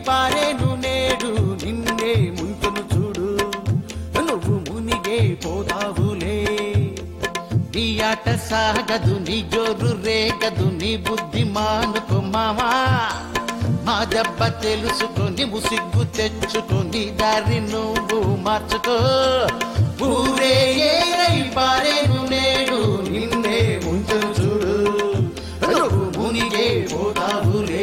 పారేను నేడు నిన్నే ముంచును చూడు నువ్వు మునిగే పోతావులే నీ ఆట సాగదు నీ జోరు రేగదు నీ బుద్ధి మానుకో మామా మా దెబ్బ తెలుసుకొని ముసిగ్గు తెచ్చుకొని దారి నువ్వు మార్చుకో ఊరే ఏరై పారేను నేడు నిన్నే ముంచును చూడు నువ్వు మునిగే పోతావులే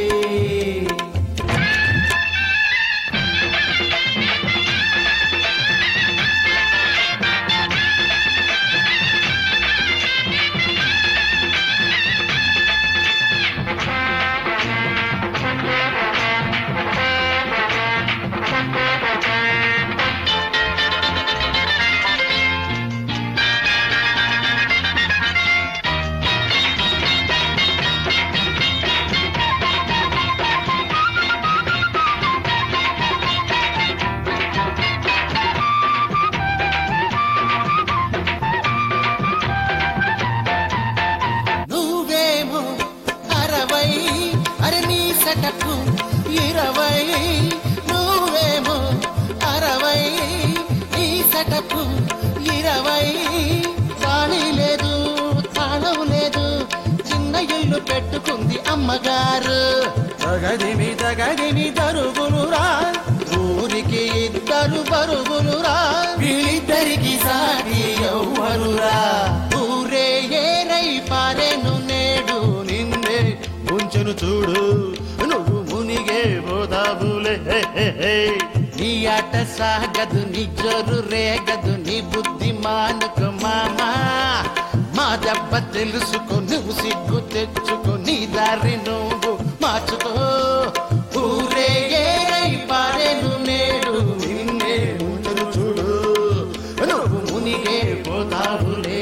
నువ్వేమో అరవై అరే నీ సెటప్ ఇరవై నువ్వేమో అరవై నీ సెటప్ ఇరవై ఖాళీ లేదు తాళం లేదు చిన్న ఇల్లు పెట్టుకుంది అమ్మగారు తగదిమి తగదిమి తరుగులురా ఊరికి ఇద్దరు పరుగులురా వీళ్ళిద్దరికి సాటి ఎవ్వరురా ఊరే ఏరై పారేను నేడు నిన్నే ఉంచెను చూడు నువ్వు మునిగే పోదావులే హే, హే, హే. నీ ఆట సాగదు నీ జోరు రేగదు నీ బుద్ధి మానుకో మామా మా దెబ్బ తెలుసుకో నువ్వు సిగ్గు తెచ్చుకో నీ దారి నువ్వు మార్చుకో ఊరే ఏరై పారేను నేడు నిన్నే ఉంచెను చూడు నువ్వు మునిగే పోతావులే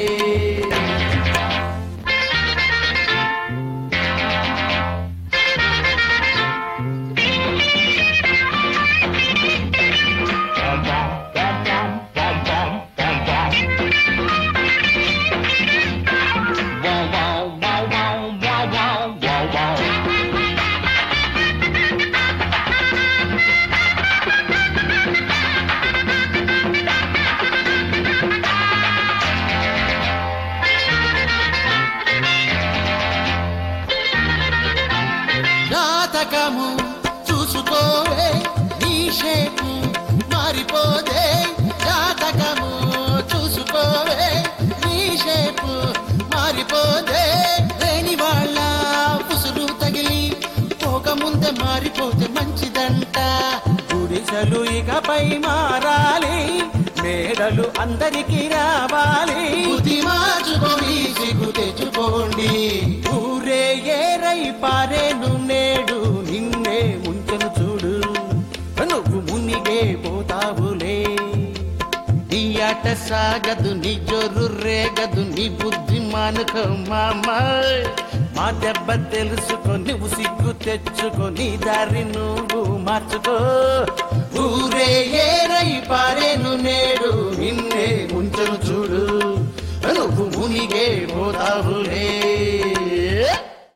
జాతకము చూసుకోవే నీ షేపు మారిపోదే జాతకము చూసుకోవే నీ షేపు మారిపోదే లేని వాళ్ళ పుసులు తగిలి పోక ముందే మారిపోతే మంచిదంట గుడిసెలు ఇకపై మారాలి మేడలు అందరికీ రావాలి బుద్ధి మార్చుకొని సిగ్గు తెచ్చుకోండి ఊరే ఏరై పారేను నేడు నిన్నే ముంచెను చూడు నువ్వు మునిగే పోతావులే నీ ఆట సాగదు నీ జోరు రేగదు నీ బుద్ధి మానుకో మామా మా దెబ్బ తెలుసుకో నువ్వు సిగ్గు తెచ్చుకో నీ దారి నువ్వు మార్చుకో ఊరే ఏరై పారేను నేడు నిన్నే ఉంచను చూడు నువ్వు మునిగే పోతావులే